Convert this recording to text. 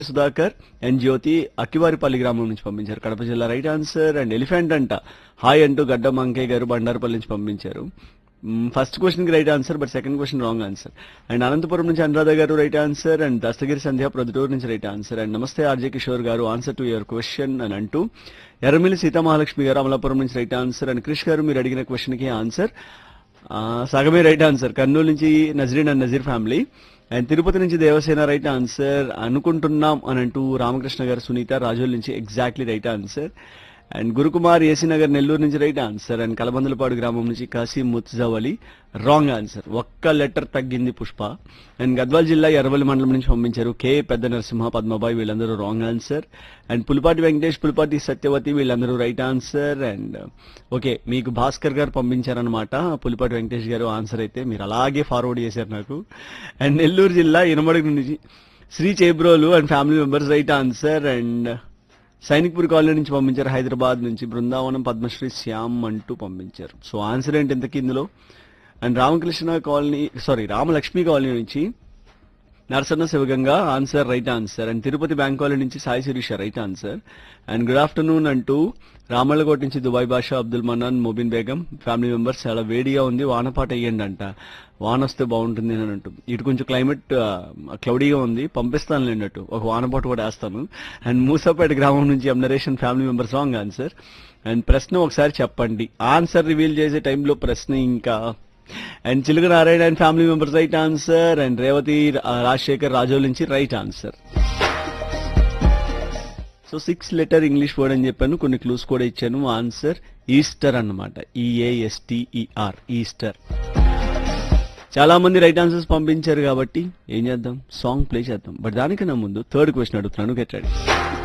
Sudhakar and జ్యోతి అక్కివారిపల్లి గ్రామం నుంచి పంపించారు కడప జిల్లా రైట్ ఆన్సర్ అండ్ ఎలిఫెంట్ అంట హాయ్ అంటూ గడ్డ మంకయ్య గారు బండారుపల్లి నుంచి పంపించారు ఫస్ట్ క్వశ్చన్ కి right answer but second question wrong answer and Anantapuram నుంచి Anuradha garu right answer and Dastagiri Sandhya Proddatur నుంచి రైట్ ఆన్సర్ అండ్ నమస్తే RJ Kishore garu answer to your question అని అంటూ ఎర్రమిల్లి సీతామహాలక్ష్మి గారు అమలాపురం నుంచి రైట్ ఆన్సర్ అండ్ క్రిష్ గారు మీరు అడిగిన క్వశ్చన్ కి ఆన్సర్ ఆ, సగమే రైట్ ఆన్సర్ కర్నూలు నుంచి Nazreen and Nazeer family and Tirupati నుంచి దేవసేన రైట్ ఆన్సర్ అనుకుంటున్నాం అని అంటూ రామకృష్ణ గారు సునీత రాజోల్ నుంచి exactly right answer and Gurukumar AC Nagar Nellore నుంచి రైట్ ఆన్సర్ అండ్ కలబందలపాడు గ్రామం నుంచి కాశీ ముత్జావలి రాంగ్ ఆన్సర్ ఒక్క లెటర్ తగ్గింది పుష్ప అండ్ గద్వాల్ జిల్లా ఎర్రవల్లి మండలం నుంచి పంపించారు కే పెద్ద నరసింహ పద్మబాయి వీళ్ళందరూ wrong answer and Pulipati Venkatesh Pulipati Satyavathi వీళ్ళందరూ రైట్ ఆన్సర్ అండ్ ఓకే మీకు భాస్కర్ గారు పంపించారనమాట పులిపాటి వెంకటేష్ గారు ఆన్సర్ అయితే మీరు అలాగే ఫార్వర్డ్ చేశారు నాకు అండ్ నెల్లూరు జిల్లా ఇనమడుగు నుంచి Shri Chebrolu and family members right answer and Sainikpur colony నుంచి పంపించారు హైదరాబాద్ నుంచి బృందావనం పద్మశ్రీ శ్యామ్ అంటూ పంపించారు సో ఆన్సర్ ఏంటి ఇంతకీ ఇందులో and Ramakrishna colony sorry Ramalakshmi colony నుంచి Narasanna Sivaganga answer right answer and Tirupati bank colony నుంచి Sai Sirisha right answer and good afternoon అంటూ రామళ్ళకోట నుంచి Dubai Basha Abdul Mannan Mobin Begum family members చాలా వేడిగా ఉంది వానపాట వేయండి అంట వాన వస్తే బాగుంటుంది అని అంటూ ఇటు కొంచెం క్లైమేట్ క్లౌడీగా ఉంది పంపిస్తాను అన్నట్టు ఒక వానపాట కూడా వేస్తాను అండ్ మూసాపేట గ్రామం నుంచి ఎం నరేషన్ family members wrong answer and ప్రశ్న ఒకసారి చెప్పండి ఆన్సర్ రివీల్ చేసే టైంలో ప్రశ్న ఇంకా and Chiluka Narayana and family members right answer and Revathi ఆ, రాజశేఖర్ రాజోల్ నుంచి right answer so six letter English word అని చెప్పాను కొన్ని క్లూస్ కూడా ఇచ్చాను ఆన్సర్ ఈస్టర్ అన్నమాట ఈఏఎస్టిఈఆర్ ఈస్టర్ చాలా మంది రైట్ ఆన్సర్స్ పంపించారు కాబట్టి ఏం చేద్దాం సాంగ్ ప్లే చేద్దాం బట్ దానికన్నా ముందు థర్డ్ క్వశ్చన్ అడుగుతున్నాను గెట్ రెడీ